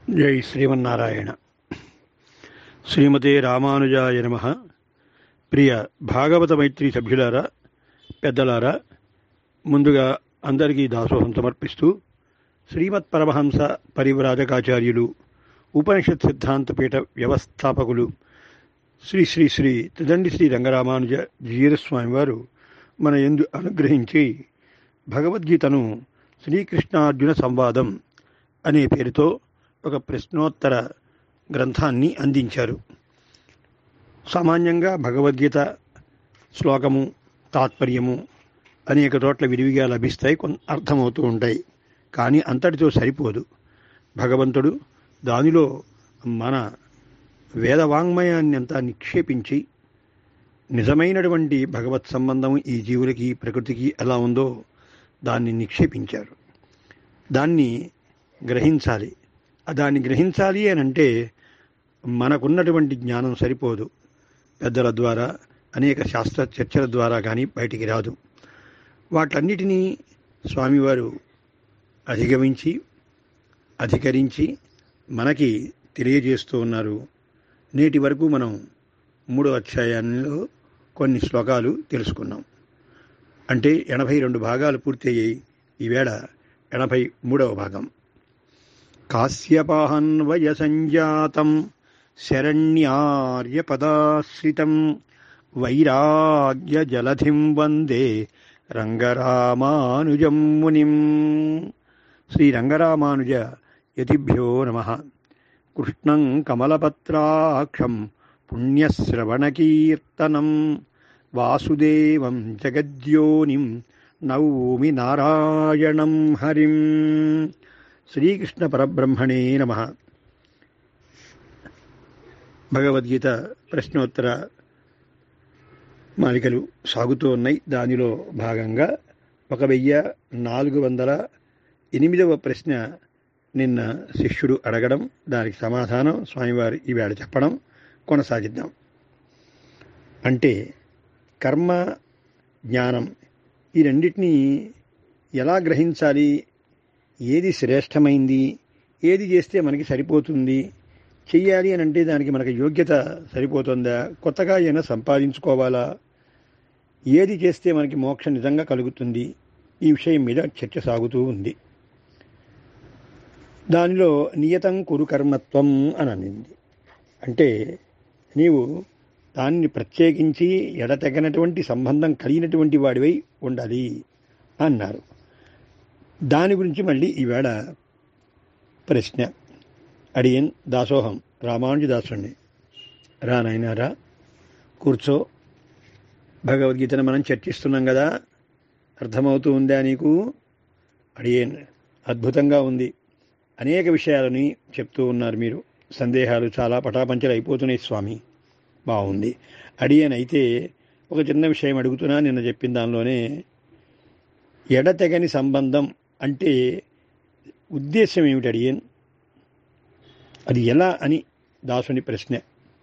జై శ్రీమన్నారాయణ శ్రీమతే రామానుజాయ నమ ప్రియ భాగవత మైత్రి సభ్యులారా పెద్దలారా ముందుగా అందరికీ దాసోహం సమర్పిస్తూ శ్రీమత్ పరమహంస పరివ్రాజకాచార్యులు ఉపనిషత్ సిద్ధాంత పీఠ వ్యవస్థాపకులు శ్రీ శ్రీ శ్రీ త్రిదండి శ్రీ రంగరామానుజ జీరస్వామి వారు మన ఎందు అనుగ్రహించి భగవద్గీతను శ్రీకృష్ణార్జున సంవాదం అనే పేరుతో ఒక ప్రశ్నోత్తర గ్రంథాన్ని అందించారు సామాన్యంగా భగవద్గీత శ్లోకము తాత్పర్యము అనేక చోట్ల విరివిగా లభిస్తాయి కొంత అర్థమవుతూ ఉంటాయి కానీ అంతటితో సరిపోదు భగవంతుడు దానిలో మన వేదవాంగ్మయాన్ని అంతా నిక్షేపించి నిజమైనటువంటి భగవత్ సంబంధం ఈ జీవులకి ప్రకృతికి ఎలా ఉందో దాన్ని నిక్షేపించారు దాన్ని గ్రహించాలి దాన్ని గ్రహించాలి అని అంటే మనకున్నటువంటి జ్ఞానం సరిపోదు పెద్దల ద్వారా అనేక శాస్త్ర చర్చల ద్వారా కానీ బయటికి రాదు వాటన్నిటినీ స్వామివారు అధిగమించి అధికరించి మనకి తెలియజేస్తూ ఉన్నారు నేటి వరకు మనం మూడో అధ్యాయంలో కొన్ని శ్లోకాలు తెలుసుకున్నాం అంటే ఎనభై రెండు భాగాలు పూర్తయ్యాయి ఈవేళ ఎనభై మూడవ భాగం కాశ్యపాహన్వయ సంజాతం శరణ్యార్యపదాశ్రితం వైరాగ్య జలధిం వందే రంగరామానుజం మునిం శ్రీ రంగరామానుజ యతిభ్యో నమ కృష్ణం కమలపత్రాక్షం పుణ్యశ్రవణకీర్తనం వాసుదేవం జగద్యోనిం నౌమి నారాయణం హరిం శ్రీకృష్ణ పరబ్రహ్మణే నమ భగవద్గీత ప్రశ్నోత్తర మాలికలు సాగుతూ ఉన్నాయి దానిలో భాగంగా ఒక వెయ్యి నాలుగు వందల ఎనిమిదవ ప్రశ్న నిన్న శిష్యుడు అడగడం దానికి సమాధానం స్వామివారు ఈవేళ చెప్పడం కొనసాగిద్దాం అంటే కర్మ జ్ఞానం ఈ రెండింటినీ ఎలా గ్రహించాలి ఏది శ్రేష్టమైంది ఏది చేస్తే మనకి సరిపోతుంది చెయ్యాలి అని అంటే దానికి మనకి యోగ్యత సరిపోతుందా కొత్తగా ఏమైనా సంపాదించుకోవాలా ఏది చేస్తే మనకి మోక్షం నిజంగా కలుగుతుంది ఈ విషయం మీద చర్చ సాగుతూ ఉంది దానిలో నియతం కురు కర్మత్వం అని అనింది అంటే నీవు దాన్ని ప్రత్యేకించి ఎడతెగనటువంటి సంబంధం కలిగినటువంటి వాడివై ఉండాలి అన్నారు దాని గురించి మళ్ళీ ఈవేళ ప్రశ్న అడియన్ దాసోహం రామానుజదాసుని రా నాయనారా కూర్చో భగవద్గీతను మనం చర్చిస్తున్నాం కదా అర్థమవుతూ ఉందా నీకు అడియన్ అద్భుతంగా ఉంది అనేక విషయాలని చెప్తూ ఉన్నారు మీరు సందేహాలు చాలా పటాపంచలు అయిపోతున్నాయి స్వామి బాగుంది అడియన్ అయితే ఒక చిన్న విషయం అడుగుతున్నా నిన్న చెప్పిన దానిలోనే ఎడతెగని సంబంధం అంటే ఉద్దేశం ఏమిటి అడియన్ అది ఎలా అని దాసుని ప్రశ్న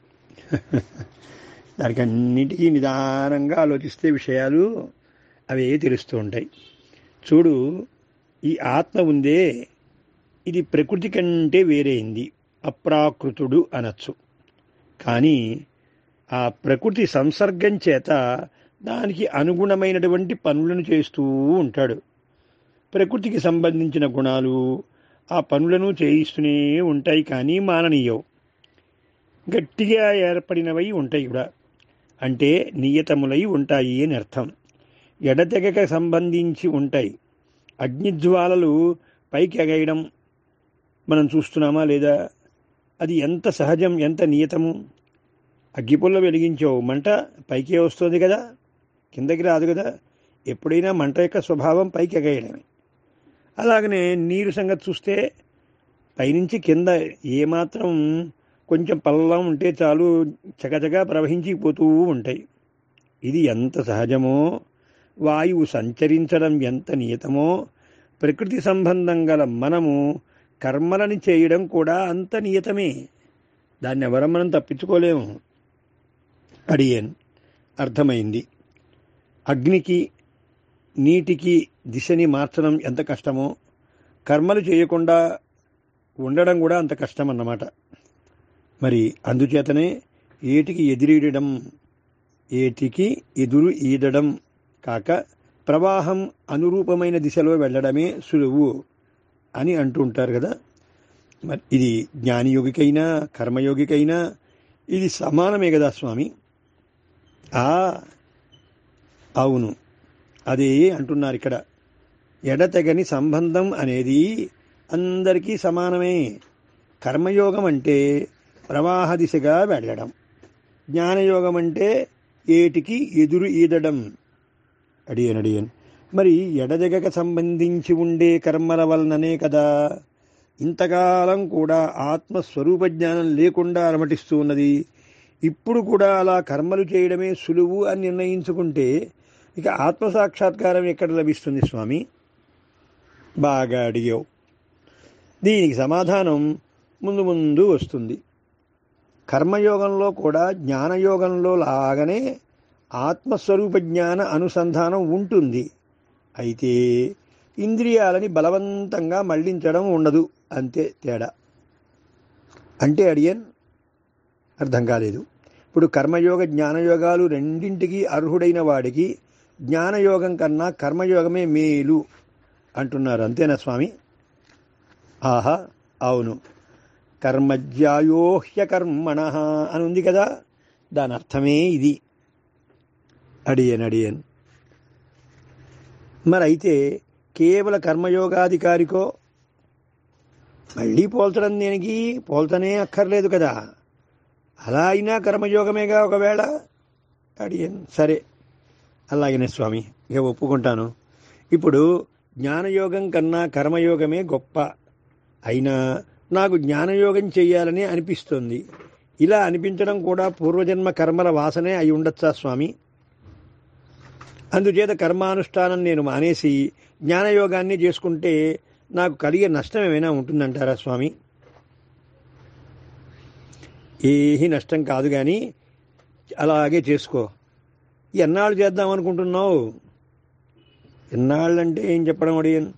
దానికి అన్నిటికీ నిదానంగా ఆలోచిస్తే విషయాలు అవే తెలుస్తూ ఉంటాయి చూడు ఈ ఆత్మ ఉందే ఇది ప్రకృతి కంటే వేరైంది అప్రాకృతుడు అనొచ్చు కానీ ఆ ప్రకృతి సంసర్గం చేత దానికి అనుగుణమైనటువంటి పనులను చేస్తూ ఉంటాడు ప్రకృతికి సంబంధించిన గుణాలు ఆ పనులను చేయిస్తూనే ఉంటాయి కానీ మాననీయవు గట్టిగా ఏర్పడినవై ఉంటాయి కూడా అంటే నియతములై ఉంటాయి అని అర్థం ఎడతెగక సంబంధించి ఉంటాయి అగ్నిజ్వాలలు పైకి ఎగయడం మనం చూస్తున్నామా లేదా అది ఎంత సహజం ఎంత నియతము అగ్గిపుల్ల వెలిగించావు మంట పైకే వస్తుంది కదా కిందకి రాదు కదా ఎప్పుడైనా మంట యొక్క స్వభావం పైకి ఎగయడమే అలాగనే నీరు సంగతి చూస్తే పైనుంచి కింద ఏమాత్రం కొంచెం పల్లం ఉంటే చాలు చకచకా ప్రవహించి పోతూ ఉంటాయి ఇది ఎంత సహజమో వాయువు సంచరించడం ఎంత నియతమో ప్రకృతి సంబంధం గల మనము కర్మలని చేయడం కూడా అంత నియతమే దాన్ని ఎవరం మనం తప్పించుకోలేము అడియన్ అర్థమైంది అగ్నికి నీటికి దిశని మార్చడం ఎంత కష్టమో కర్మలు చేయకుండా ఉండడం కూడా అంత కష్టం అన్నమాట మరి అందుచేతనే ఏటికి ఎదురీడడం ఏటికి ఎదురు ఈదడం కాక ప్రవాహం అనురూపమైన దిశలో వెళ్ళడమే సులువు అని అంటుంటారు కదా మరి ఇది జ్ఞానయోగికైనా కర్మయోగికైనా ఇది సమానమే కదా స్వామి ఆ అవును అదే అంటున్నారు ఇక్కడ ఎడతెగని సంబంధం అనేది అందరికీ సమానమే కర్మయోగం అంటే ప్రవాహ దిశగా వెళ్ళడం జ్ఞానయోగం అంటే ఏటికి ఎదురు ఈదడం అడియన్ అడియన్ మరి ఎడదెగక సంబంధించి ఉండే కర్మల వలననే కదా ఇంతకాలం కూడా ఆత్మస్వరూప జ్ఞానం లేకుండా అలమటిస్తూ ఉన్నది ఇప్పుడు కూడా అలా కర్మలు చేయడమే సులువు అని నిర్ణయించుకుంటే ఇక ఆత్మసాక్షాత్కారం ఎక్కడ లభిస్తుంది స్వామి బాగా అడిగావు దీనికి సమాధానం ముందు ముందు వస్తుంది కర్మయోగంలో కూడా జ్ఞానయోగంలో లాగానే ఆత్మస్వరూప జ్ఞాన అనుసంధానం ఉంటుంది అయితే ఇంద్రియాలని బలవంతంగా మళ్లించడం ఉండదు అంతే తేడా అంటే అడియన్ అర్థం కాలేదు ఇప్పుడు కర్మయోగ జ్ఞానయోగాలు రెండింటికి అర్హుడైన వాడికి జ్ఞానయోగం కన్నా కర్మయోగమే మేలు అంటున్నారు అంతేనా స్వామి ఆహా అవును కర్మజ్యాయోహ్య కర్మణ అని ఉంది కదా దాని అర్థమే ఇది అడియన్ అడియన్ మరి అయితే కేవల కర్మయోగాధికారికో మళ్ళీ పోల్చడం దేనికి పోల్చనే అక్కర్లేదు కదా అలా అయినా కర్మయోగమేగా ఒకవేళ అడియన్ సరే అలాగనే స్వామి ఇక ఒప్పుకుంటాను ఇప్పుడు జ్ఞానయోగం కన్నా కర్మయోగమే గొప్ప అయినా నాకు జ్ఞానయోగం చెయ్యాలని అనిపిస్తుంది ఇలా అనిపించడం కూడా పూర్వజన్మ కర్మల వాసనే అయి ఉండొచ్చా స్వామి అందుచేత కర్మానుష్ఠానం నేను మానేసి జ్ఞానయోగాన్ని చేసుకుంటే నాకు కలిగే నష్టం ఏమైనా ఉంటుందంటారా స్వామి ఏహి నష్టం కాదు కానీ అలాగే చేసుకో ఎన్నాళ్ళు చేద్దాం అనుకుంటున్నావు ఎన్నాళ్ళంటే ఏం చెప్పడం అడిగాను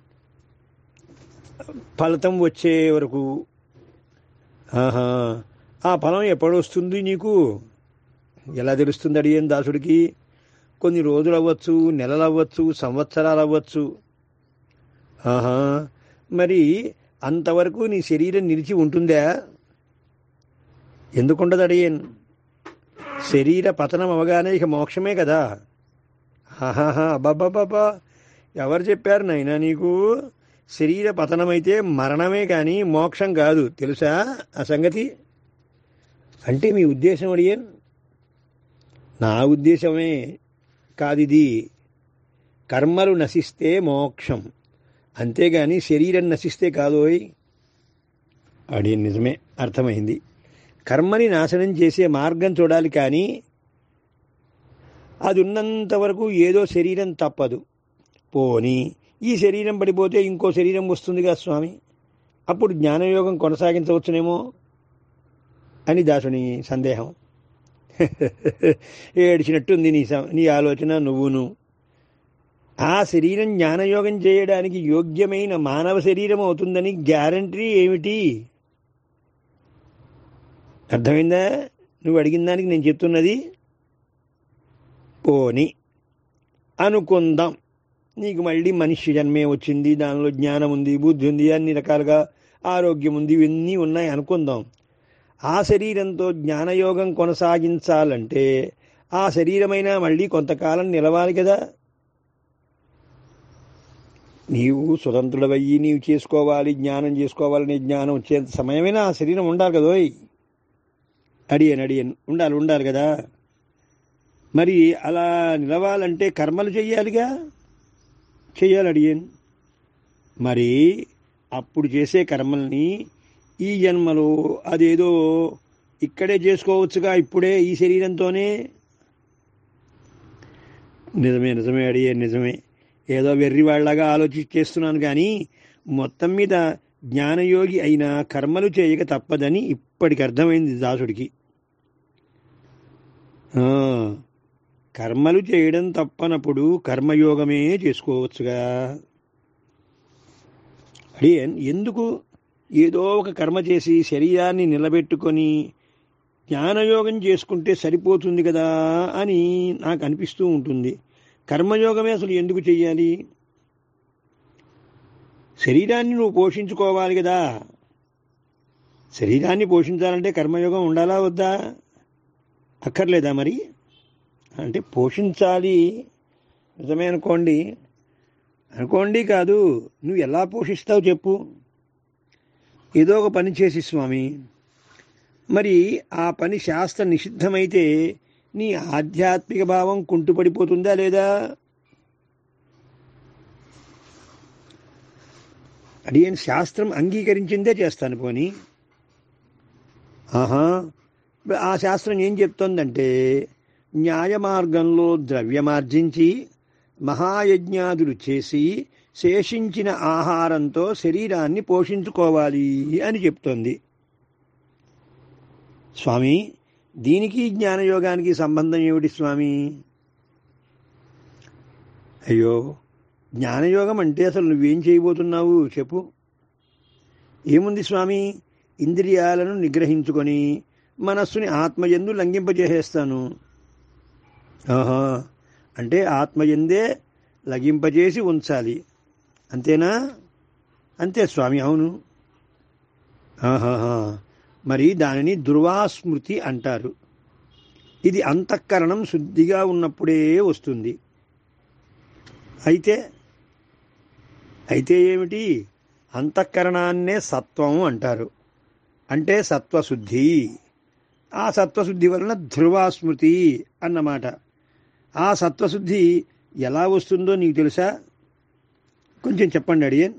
ఫలితం వచ్చే వరకు ఆహా ఆ ఫలం ఎప్పుడు వస్తుంది నీకు ఎలా తెలుస్తుంది అడిగాను దాసుడికి కొన్ని రోజులు అవ్వచ్చు నెలలు అవ్వచ్చు సంవత్సరాలు అవ్వచ్చు ఆహా మరి అంతవరకు నీ శరీరం నిలిచి ఉంటుందా ఎందుకుండదు అడిగాను శరీర పతనం అవగానే ఇక మోక్షమే కదా ఆహాహా అబ్బాబ్బాబ్బా ఎవరు చెప్పారు నాయనా నీకు శరీర పతనమైతే మరణమే కానీ మోక్షం కాదు తెలుసా ఆ సంగతి అంటే మీ ఉద్దేశం అడియన్ నా ఉద్దేశమే కాదిది కర్మలు నశిస్తే మోక్షం అంతేగాని శరీరం నశిస్తే కాదోయ్ అడి నిజమే అర్థమైంది కర్మని నాశనం చేసే మార్గం చూడాలి కానీ అది ఉన్నంత వరకు ఏదో శరీరం తప్పదు పోని ఈ శరీరం పడిపోతే ఇంకో శరీరం వస్తుందిగా స్వామి అప్పుడు జ్ఞానయోగం కొనసాగించవచ్చునేమో అని దాసుని సందేహం ఏడిచినట్టుంది నీ స- నీ ఆలోచన నువ్వును ఆ శరీరం జ్ఞానయోగం చేయడానికి యోగ్యమైన మానవ శరీరం అవుతుందని గ్యారంటీ ఏమిటి అర్థమైందా నువ్వు అడిగిన దానికి నేను చెప్తున్నది పోని అనుకుందాం నీకు మళ్ళీ మనిషి జన్మే వచ్చింది దానిలో జ్ఞానం ఉంది బుద్ధి ఉంది అన్ని రకాలుగా ఆరోగ్యం ఉంది ఇవన్నీ ఉన్నాయి అనుకుందాం ఆ శరీరంతో జ్ఞానయోగం కొనసాగించాలంటే ఆ శరీరమైనా మళ్ళీ కొంతకాలం నిలవాలి కదా నీవు స్వతంత్రుడవయ్యి నీవు చేసుకోవాలి జ్ఞానం చేసుకోవాలని జ్ఞానం వచ్చేంత సమయమైనా ఆ శరీరం ఉండాలి కదోయ్ అడియన్ అడియన్ ఉండాలి ఉండాలి కదా మరి అలా నిలవాలంటే కర్మలు చెయ్యాలిగా చెయ్యాలి అడియన్ మరి అప్పుడు చేసే కర్మల్ని ఈ జన్మలో అదేదో ఇక్కడే చేసుకోవచ్చుగా ఇప్పుడే ఈ శరీరంతోనే నిజమే నిజమే అడిగే నిజమే ఏదో వెర్రివాళ్లాగా ఆలోచించేస్తున్నాను కానీ మొత్తం మీద జ్ఞానయోగి అయిన కర్మలు చేయక తప్పదని ఇప్పటికి అర్థమైంది దాసుడికి ఆ, కర్మలు చేయడం తప్పనప్పుడు కర్మయోగమే చేసుకోవచ్చుగా అడియన్ ఎందుకు ఏదో ఒక కర్మ చేసి శరీరాన్ని నిలబెట్టుకొని జ్ఞానయోగం చేసుకుంటే సరిపోతుంది కదా అని నాకు అనిపిస్తూ ఉంటుంది కర్మయోగమే అసలు ఎందుకు చెయ్యాలి శరీరాన్ని నువ్వు పోషించుకోవాలి కదా శరీరాన్ని పోషించాలంటే కర్మయోగం ఉండాలా వద్దా అక్కర్లేదా మరి అంటే పోషించాలి నిజమే అనుకోండి అనుకోండి కాదు నువ్వు ఎలా పోషిస్తావు చెప్పు ఏదో ఒక పని చేసి స్వామి మరి ఆ పని శాస్త్ర నిషిద్ధమైతే నీ ఆధ్యాత్మిక భావం కుంటుపడిపోతుందా లేదా అడియన్ శాస్త్రం అంగీకరించిందే చేస్తాను పోని ఆహా ఆ శాస్త్రం ఏం చెప్తోందంటే న్యాయ మార్గంలో ద్రవ్యమార్జించి మహాయజ్ఞాదులు చేసి శేషించిన ఆహారంతో శరీరాన్ని పోషించుకోవాలి అని చెప్తోంది స్వామి దీనికి జ్ఞానయోగానికి సంబంధం ఏమిటి స్వామి అయ్యో జ్ఞానయోగం అంటే అసలు నువ్వేం చేయబోతున్నావు చెప్పు ఏముంది స్వామి ఇంద్రియాలను నిగ్రహించుకొని మనస్సుని ఆత్మయందు లంఘింపజేసేస్తాను ఆహా అంటే ఆత్మయందే లగింపజేసి ఉంచాలి అంతేనా అంతే స్వామి అవును ఆహాహా మరి దానిని దుర్వాస్మృతి అంటారు ఇది అంతఃకరణం శుద్ధిగా ఉన్నప్పుడే వస్తుంది అయితే అయితే ఏమిటి అంతఃకరణాన్నే సత్వం అంటారు అంటే సత్వశుద్ధి ఆ సత్వశుద్ధి వలన ధ్రువాస్మృతి అన్నమాట ఆ సత్వశుద్ధి ఎలా వస్తుందో నీకు తెలుసా కొంచెం చెప్పండి అడియన్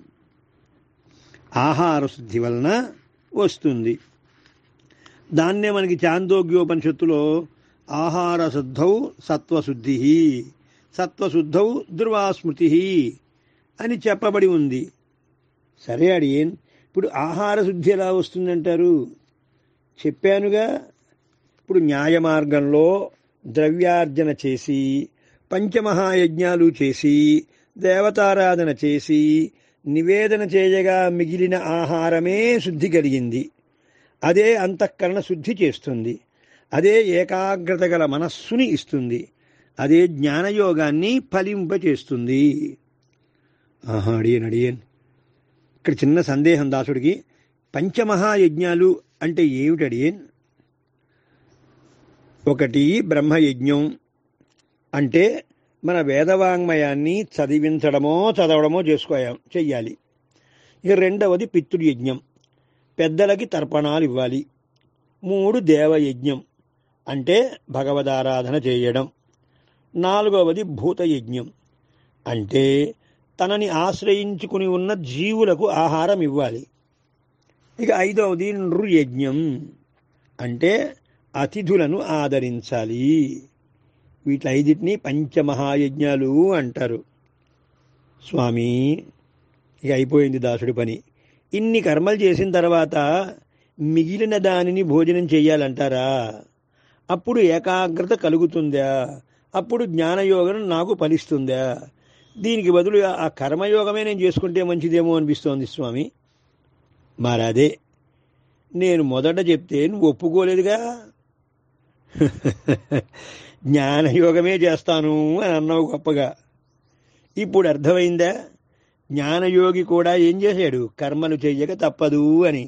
ఆహార శుద్ధి వలన వస్తుంది దాన్నే మనకి చాందోగ్యోపనిషత్తులో ఆహార శుద్ధౌ సత్వశుద్ధి సత్వశుద్ధౌ ధ్రువాస్మృతి అని చెప్పబడి ఉంది సరే అడియన్ ఇప్పుడు ఆహార శుద్ధి ఎలా వస్తుందంటారు చెప్పానుగా ఇప్పుడు న్యాయ మార్గంలో ద్రవ్యార్జన చేసి పంచమహాయజ్ఞాలు చేసి దేవతారాధన చేసి నివేదన చేయగా మిగిలిన ఆహారమే శుద్ధి కలిగింది అదే అంతఃకరణ శుద్ధి చేస్తుంది అదే ఏకాగ్రత గల మనస్సుని ఇస్తుంది అదే జ్ఞానయోగాన్ని ఫలింపచేస్తుంది ఆహా అడియన్ అడియన్ ఇక్కడ చిన్న సందేహం దాసుడికి పంచమహాయజ్ఞాలు అంటే ఏమిటి అడియన్ ఒకటి బ్రహ్మయజ్ఞం అంటే మన వేదవాంగ్మయాన్ని చదివించడమో చదవడమో చేసుకో చెయ్యాలి ఇక రెండవది పితృయజ్ఞం పెద్దలకి తర్పణాలు ఇవ్వాలి మూడు దేవయజ్ఞం అంటే భగవదారాధన చేయడం నాలుగవది భూతయజ్ఞం అంటే తనని ఆశ్రయించుకుని ఉన్న జీవులకు ఆహారం ఇవ్వాలి ఇక ఐదవది నృయజ్ఞం అంటే అతిథులను ఆదరించాలి వీటిఐదిటిని పంచమహాయజ్ఞాలు అంటారు స్వామి ఇక అయిపోయింది దాసుడి పని ఇన్ని కర్మలు చేసిన తర్వాత మిగిలిన దానిని భోజనం చెయ్యాలంటారా అప్పుడు ఏకాగ్రత కలుగుతుందా అప్పుడు జ్ఞానయోగం నాకు ఫలిస్తుందా దీనికి బదులు ఆ కర్మయోగమే నేను చేసుకుంటే మంచిదేమో అనిపిస్తోంది స్వామి మరదే నేను మొదట చెప్తే నువ్వు ఒప్పుకోలేదుగా జ్ఞానయోగమే చేస్తాను అని అన్నావు గొప్పగా ఇప్పుడు అర్థమైందా జ్ఞానయోగి కూడా ఏం చేశాడు కర్మలు చెయ్యక తప్పదు అని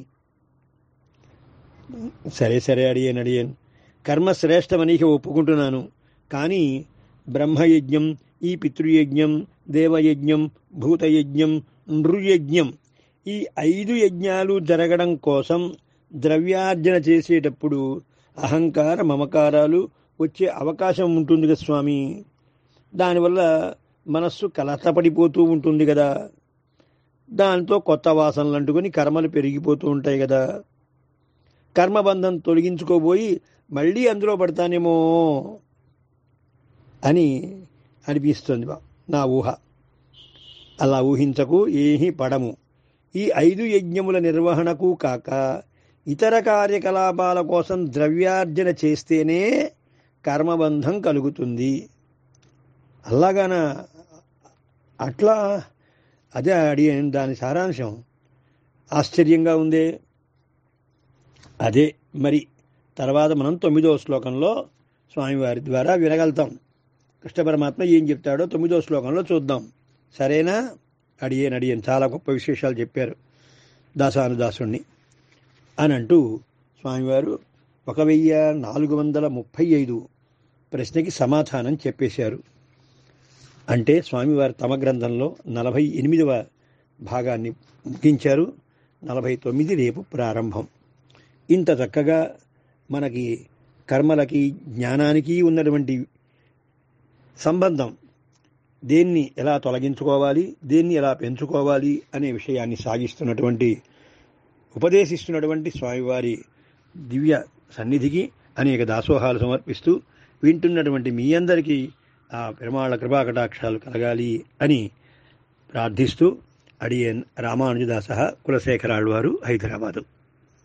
సరే సరే అడిగాను అడిగాను కర్మ శ్రేష్టమని ఇక ఒప్పుకుంటున్నాను కానీ బ్రహ్మయజ్ఞం ఈ పితృయజ్ఞం దేవయజ్ఞం భూతయజ్ఞం నృయజ్ఞం ఈ ఐదు యజ్ఞాలు జరగడం కోసం ద్రవ్యార్జన చేసేటప్పుడు అహంకార మమకారాలు వచ్చే అవకాశం ఉంటుంది కదా స్వామి దానివల్ల మనస్సు కలతపడిపోతూ ఉంటుంది కదా దాంతో కొత్త వాసనలు అంటుకొని కర్మలు పెరిగిపోతూ ఉంటాయి కదా కర్మబంధం తొలగించుకోబోయి మళ్ళీ అందులో పడతానేమో అని అనిపిస్తుంది నా ఊహ అలా ఊహించకు ఏమీ పడము ఈ ఐదు యజ్ఞముల నిర్వహణకు కాక ఇతర కార్యకలాపాల కోసం ద్రవ్యార్జన చేస్తేనే కర్మబంధం కలుగుతుంది అలాగాన అట్లా అదే అడిగాను దాని సారాంశం ఆశ్చర్యంగా ఉందే అదే మరి తర్వాత మనం తొమ్మిదో శ్లోకంలో స్వామివారి ద్వారా వినగలుగుతాం కృష్ణ పరమాత్మ ఏం చెప్తాడో తొమ్మిదో శ్లోకంలో చూద్దాం సరేనా అడియన్ అడియన్ చాలా గొప్ప విశేషాలు చెప్పారు దాసానుదాసుణ్ణి అని అంటూ స్వామివారు ఒక వెయ్యి నాలుగు వందల ముప్పై ఐదు ప్రశ్నకి సమాధానం చెప్పేశారు అంటే స్వామివారు తమ గ్రంథంలో నలభై ఎనిమిదవ భాగాన్ని ముగించారు నలభై తొమ్మిది రేపు ప్రారంభం ఇంత చక్కగా మనకి కర్మలకి జ్ఞానానికి ఉన్నటువంటి సంబంధం దేన్ని ఎలా తొలగించుకోవాలి దేన్ని ఎలా పెంచుకోవాలి అనే విషయాన్ని సాగిస్తున్నటువంటి ఉపదేశిస్తున్నటువంటి స్వామివారి దివ్య సన్నిధికి అనేక దాసోహాలు సమర్పిస్తూ వింటున్నటువంటి మీ అందరికీ ఆ పెరుమాళ్ళ కృపాకటాక్షాలు కలగాలి అని ప్రార్థిస్తూ అడియన్ రామానుజదాస కులశేఖరాళ్వారు హైదరాబాదు